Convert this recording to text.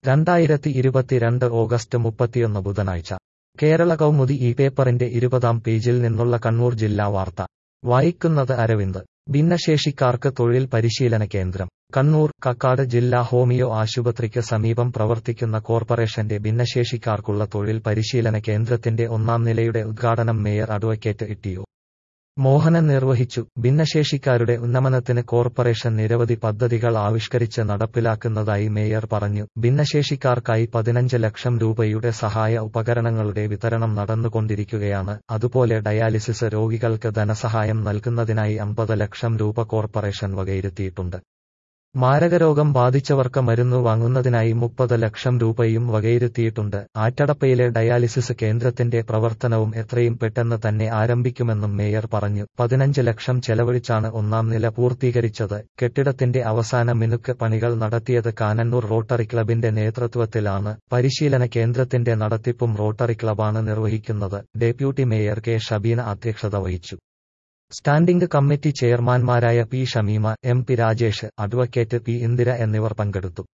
രണ്ടായിരത്തി ഇരുപത്തിരണ്ട് ഓഗസ്റ്റ് മുപ്പത്തിയൊന്ന് ബുധനാഴ്ച കേരള കൗമുദി ഈ പേപ്പറിന്റെ ഇരുപതാം പേജിൽ നിന്നുള്ള കണ്ണൂർ ജില്ലാ വാർത്ത വായിക്കുന്നത് അരവിന്ദ് ഭിന്നശേഷിക്കാർക്ക് തൊഴിൽ പരിശീലന കേന്ദ്രം കണ്ണൂർ കക്കാട് ജില്ലാ ഹോമിയോ ആശുപത്രിക്ക് സമീപം പ്രവർത്തിക്കുന്ന കോർപ്പറേഷന്റെ ഭിന്നശേഷിക്കാർക്കുള്ള തൊഴിൽ പരിശീലന കേന്ദ്രത്തിന്റെ ഒന്നാം നിലയുടെ ഉദ്ഘാടനം മേയർ അഡ്വക്കേറ്റ് ഇട്ടിയു മോഹനൻ നിർവഹിച്ചു ഭിന്നശേഷിക്കാരുടെ ഉന്നമനത്തിന് കോർപ്പറേഷൻ നിരവധി പദ്ധതികൾ ആവിഷ്കരിച്ച് നടപ്പിലാക്കുന്നതായി മേയർ പറഞ്ഞു ഭിന്നശേഷിക്കാർക്കായി പതിനഞ്ച് ലക്ഷം രൂപയുടെ സഹായ ഉപകരണങ്ങളുടെ വിതരണം നടന്നുകൊണ്ടിരിക്കുകയാണ് അതുപോലെ ഡയാലിസിസ് രോഗികൾക്ക് ധനസഹായം നൽകുന്നതിനായി അമ്പത് ലക്ഷം രൂപ കോർപ്പറേഷൻ വകയിരുത്തിയിട്ടുണ്ട് മാരകരോഗം ബാധിച്ചവർക്ക് മരുന്ന് വാങ്ങുന്നതിനായി മുപ്പത് ലക്ഷം രൂപയും വകയിരുത്തിയിട്ടുണ്ട് ആറ്റടപ്പയിലെ ഡയാലിസിസ് കേന്ദ്രത്തിന്റെ പ്രവർത്തനവും എത്രയും പെട്ടെന്ന് തന്നെ ആരംഭിക്കുമെന്നും മേയർ പറഞ്ഞു പതിനഞ്ച് ലക്ഷം ചെലവഴിച്ചാണ് ഒന്നാം നില പൂർത്തീകരിച്ചത് കെട്ടിടത്തിന്റെ അവസാന മിനുക്ക് പണികൾ നടത്തിയത് കാനന്നൂർ റോട്ടറി ക്ലബിന്റെ നേതൃത്വത്തിലാണ് പരിശീലന കേന്ദ്രത്തിന്റെ നടത്തിപ്പും റോട്ടറി ക്ലബാണ് നിർവഹിക്കുന്നത് ഡെപ്യൂട്ടി മേയർ കെ ഷബീന അധ്യക്ഷത വഹിച്ചു സ്റ്റാൻഡിംഗ് കമ്മിറ്റി ചെയർമാൻമാരായ P Shameema M P Rajesh advocate P Indira എന്നിവർ പങ്കെടുത്തു